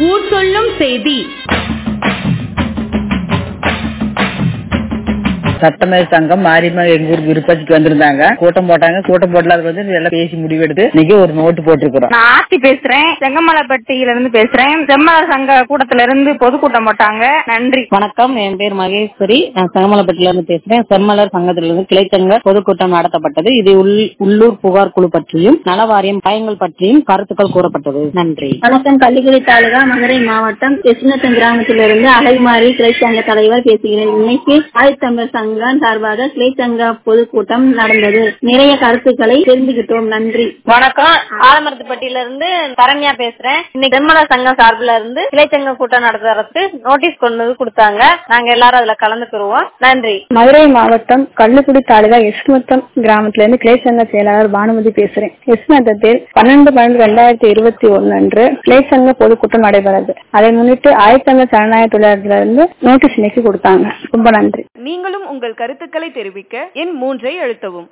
ஊர் சொல்லும் செய்தி சட்டமேல் சங்கம் மாரியம்மா எங்க ஊருக்கு விருப்பத்துக்கு வந்திருந்தாங்க கூட்டம் போட்டாங்க கூட்டம் போட்டல அது வந்து எல்லாம் பேசி முடிவெடுத்து இன்னைக்கு ஒரு நோட்டு போட்டிருக்கிறோம் நான் ஆர்த்தி பேசுறேன் செங்கமலைப்பட்டியில இருந்து பேசுறேன் செம்மல சங்க கூட்டத்துல இருந்து பொதுக்கூட்டம் போட்டாங்க நன்றி வணக்கம் என் பேர் மகேஸ்வரி நான் செங்கமலைப்பட்டில இருந்து பேசுறேன் செம்மலர் சங்கத்திலிருந்து கிளைச்சங்க பொதுக்கூட்டம் நடத்தப்பட்டது இது உள்- உள்ளூர் புகார் குழு பற்றியும் நலவாரியம் பயங்கள் பற்றியும் கருத்துக்கள் கூறப்பட்டது நன்றி வணக்கம் கள்ளிக்குடி தாலுகா மதுரை மாவட்டம் கிருஷ்ணத்தன் கிராமத்திலிருந்து அலைமாரி கிளை சங்க தலைவர் பேசுகிறேன் இன்னைக்கு ஆதித்தமிழர் சங்கம் சார்பாக கிளை சங்க பொதுக்கூட்டம் நடந்தது நிறைய கருத்துக்களை தெரிஞ்சுக்கிட்டோம் நன்றி வணக்கம் ஆலமரத்துப்பட்டியில இருந்து சரண்யா பேசுறேன் இன்னைக்கு செம்மல சங்கம் சார்பில் இருந்து கிளைச்சங்க கூட்டம் நடத்துறதுக்கு நோட்டீஸ் கொண்டு வந்து கொடுத்தாங்க நாங்க எல்லாரும் அதுல கலந்துக்குருவோம் நன்றி மதுரை மாவட்டம் கள்ளுக்குடி தாலுகா எஸ்மத்தம் கிராமத்துல இருந்து கிளை சங்க செயலாளர் பானுமதி பேசுறேன் எஸ்மத்தத்தில் பன்னெண்டு பன்னெண்டு ரெண்டாயிரத்தி இருபத்தி ஒன்னு அன்று கிளை சங்க பொதுக்கூட்டம் நடைபெறது அதை முன்னிட்டு ஆயத்தங்க ஜனநாயக தொழிலாளர்ல இருந்து நோட்டீஸ் இன்னைக்கு கொடுத்தாங்க ரொம்ப நன்றி நீங்களும் உங்கள் கருத்துக்களை தெரிவிக்க எண் மூன்றை அழுத்தவும்